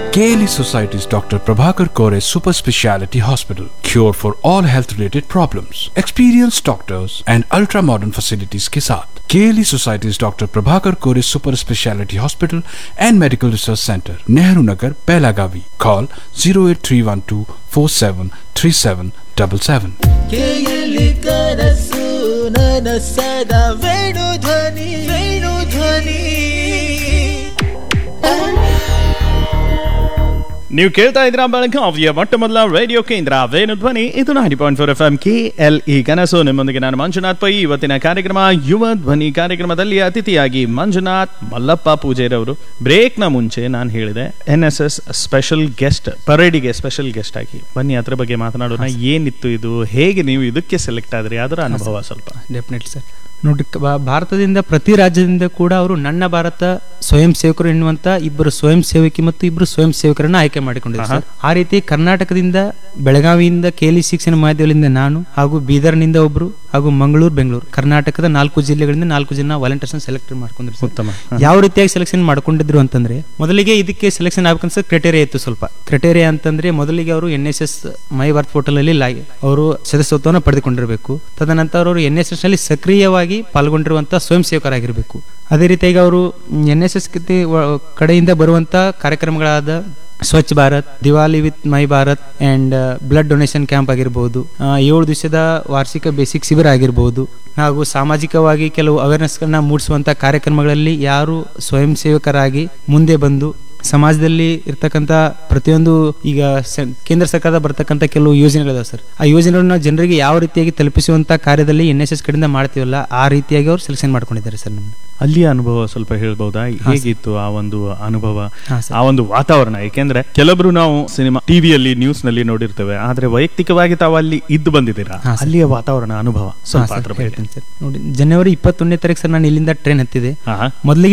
KLE Society's Dr. Prabhakar Kore Super Speciality Hospital. Cure for all health related problems. Experienced doctors and ultra modern facilities के साथ KLE Society's Dr. Prabhakar Kore Super Speciality Hospital and Medical Research Center, Nehru Nagar, Pelagavi. Call 08312 473777. ಕೇಯಲಿ ಕನಸು ನನಸದ ವೇಣು ಧ್ವನಿ ವೇಣು ಧ್ವನಿ ನೀವು ಕೇಳ್ತಾ ಇದ್ರ ಬೆಳಗಾವಿಯ ಮೊಟ್ಟ ಮೊದಲ ರೇಡಿಯೋ ಕೇಂದ್ರ ವೇಣು ಧ್ವನಿ ಇದು ninety point four F M K L E ಕನಸು ನಿಮ್ಮೊಂದಿಗೆ ನಾನು ಮಂಜುನಾಥ್ ಪೈ ಇವತ್ತಿನ ಕಾರ್ಯಕ್ರಮ ಯುವ ಧ್ವನಿ ಕಾರ್ಯಕ್ರಮದಲ್ಲಿ ಅತಿಥಿಯಾಗಿ ಮಂಜುನಾಥ್ ಮಲ್ಲಪ್ಪ ಪೂಜೆರವರು ಬ್ರೇಕ್ನ ಮುಂಚೆ ನಾನು ಹೇಳಿದೆ N S S special guest ಪರೇಡಿಗೆ ಸ್ಪೆಷಲ್ ಗೆಸ್ಟ್ ಆಗಿ ಬನ್ನಿ ಅದ್ರ ಬಗ್ಗೆ ಮಾತನಾಡೋಣ ಏನಿತ್ತು ಇದು ಹೇಗೆ ನೀವು ಇದಕ್ಕೆ ಸೆಲೆಕ್ಟ್ ಆದ್ರಿ ಅದರ ಅನುಭವ ಸ್ವಲ್ಪ ಡೆಫಿನೆಟ್ಲಿ ಸರ್ ನೋಡ್ರಿ ಕ- ಬಾ- ಭಾರತದಿಂದ ಪ್ರತಿ ರಾಜ್ಯದಿಂದ ಕೂಡ ಅವರು ನನ್ನ ಭಾರತ ಸ್ವಯಂ ಸೇವಕರು ಎನ್ನುವಂತ ಇಬ್ಬರು ಸ್ವಯಂ ಸೇವಕಿ ಮತ್ತು ಇಬ್ಬರು ಸ್ವಯಂ ಸೇವಕರನ್ನ ಆಯ್ಕೆ ಮಾಡಿಕೊಂಡಿದ್ದಾರೆ ಸರ್ ಆ ರೀತಿ ಕರ್ನಾಟಕದಿಂದ ಬೆಳಗಾವಿಯಿಂದ ಕೇಲಿ ಶಿಕ್ಷಣ ಮಾಧ್ಯಮದಿಂದ ನಾನು ಹಾಗೂ ಬೀದರ್ನಿಂದ ಒಬ್ರು ಹಾಗೂ ಮಂಗಳೂರು ಬೆಂಗಳೂರು ಕರ್ನಾಟಕದ ನಾಲ್ಕು ಜಿಲ್ಲೆಗಳಿಂದ ನಾಲ್ಕು ಜನ ವಾಲಂಟಿಯರ್ಸ್ ಸೆಲೆಕ್ಟ್ ಮಾಡ್ಕೊಂಡಿದ್ರು ಸರ್. ಉತ್ತಮ ಯಾವ ರೀತಿಯಾಗಿ ಸೆಲೆಕ್ಷನ್ ಮಾಡ್ಕೊಂಡಿದ್ರು ಅಂತಂದ್ರೆ ಮೊದಲಿಗೆ ಇದಕ್ಕೆ ಸೆಲೆಕ್ಷನ್ ಆಗ್ಬೇಕಂತ ಕ್ರೈಟೇರಿಯಾ ಇತ್ತು ಸ್ವಲ್ಪ ಕ್ರೈಟೇರಿಯಾ ಅಂತಂದ್ರೆ ಮೊದಲಿಗೆ ಅವರು N S S my Bharat portal ಅಲ್ಲಿ ಲೈ ಅವರು ಸದಸ್ಯತ್ವವನ್ನು ಪಡೆದುಕೊಂಡಿರಬೇಕು ತದನಂತರ ಅವರು ಎನ್ ಎಸ್ ಎಸ್ ನಲ್ಲಿ ಸಕ್ರಿಯವಾಗಿ ಪಾಲ್ಗೊಂಡಿರುವಂತಹ ಸ್ವಯಂ ಸೇವಕರಾಗಿರಬೇಕು ಅದೇ ರೀತಿಯಾಗಿ ಅವರು ಎನ್ ಎಸ್ ಎಸ್ ಕಡೆಯಿಂದ ಬರುವಂತ ಕಾರ್ಯಕ್ರಮಗಳಾದ Swachh Bharat Diwali with my Bharat and blood donation camp ಆಗಿರ್ಬೋದು ಆ, ಏಳು ದಿವಸದ ವಾರ್ಷಿಕ ಬೇಸಿಕ್ ಶಿಬಿರ ಆಗಿರ್ಬೋದು ಹಾಗೂ ಸಾಮಾಜಿಕವಾಗಿ ಕೆಲವು ಅವೇರ್ನೆಸ್ಗಳನ್ನ ಮೂಡಿಸುವಂತ ಕಾರ್ಯಕ್ರಮಗಳಲ್ಲಿ ಯಾರು ಸ್ವಯಂ ಸೇವಕರಾಗಿ ಮುಂದೆ ಬಂದು ಸಮಾಜದಲ್ಲಿ ಇರ್ತಕ್ಕಂಥ ಪ್ರತಿಯೊಂದು ಈಗ ಸ- ಕೇಂದ್ರ ಸರ್ಕಾರದ ಬರ್ತಕ್ಕಂಥ ಕೆಲವು ಯೋಜನೆಗಳಿದಾವೆ ಸರ್ ಆ ಯೋಜನೆಗಳನ್ನ ಜನರಿಗೆ ಯಾವ ರೀತಿಯಾಗಿ ತಲುಪಿಸುವಂತ ಕಾರ್ಯದಲ್ಲಿ ಎನ್ ಎಸ್ ಎಸ್ ಕಡೆಯಿಂದ ಮಾಡ್ತೀವಲ್ಲ ಆ ರೀತಿಯಾಗಿ ಅವರು ಸೆಲೆಕ್ಷನ್ ಮಾಡ್ಕೊಂಡಿದ್ದಾರೆ ಸರ್ ನಮ್ಗೆ ಅಲ್ಲಿಯ ಅನುಭವ ಸ್ವಲ್ಪ ಹೇಳ್ಬಹುದಾ ಹೇಗಿತ್ತು ಆ ಒಂದು ಅನುಭವ ಹಾ, ಸರ್. ಆ ಒಂದು ವಾತಾವರಣ ಏಕೆಂದ್ರೆ ಕೆಲವರು ನಾವು ಸಿನಿಮಾ ಟಿವಿಯಲ್ಲಿ ನ್ಯೂಸ್ ನಲ್ಲಿ ನೋಡಿರ್ತೇವೆ ಆದ್ರೆ ವೈಯಕ್ತಿಕವಾಗಿ ತಾವು ಅಲ್ಲಿ ಇದ್ದು ಬಂದಿದ್ದೀರಾ ಹಾ, ಸರ್. ಅಲ್ಲಿಯ ವಾತಾವರಣ ಅನುಭವ ಹಾ, ಸ್ವಲ್ಪ ಸರ್, ಅದ್ರ ಬಗ್ಗೆ ಹೇಳ್ತೀನಿ ಸರ್ ನೋಡಿ ಜನವರಿ ಇಪ್ಪತ್ತೊಂದನೇ ತಾರೀಕು ಸರ್ ನಾನು ಇಲ್ಲಿಂದ ಟ್ರೈನ್ ಹತ್ತಿದೆ ಹಾ ಮೊದಲಿಗೆ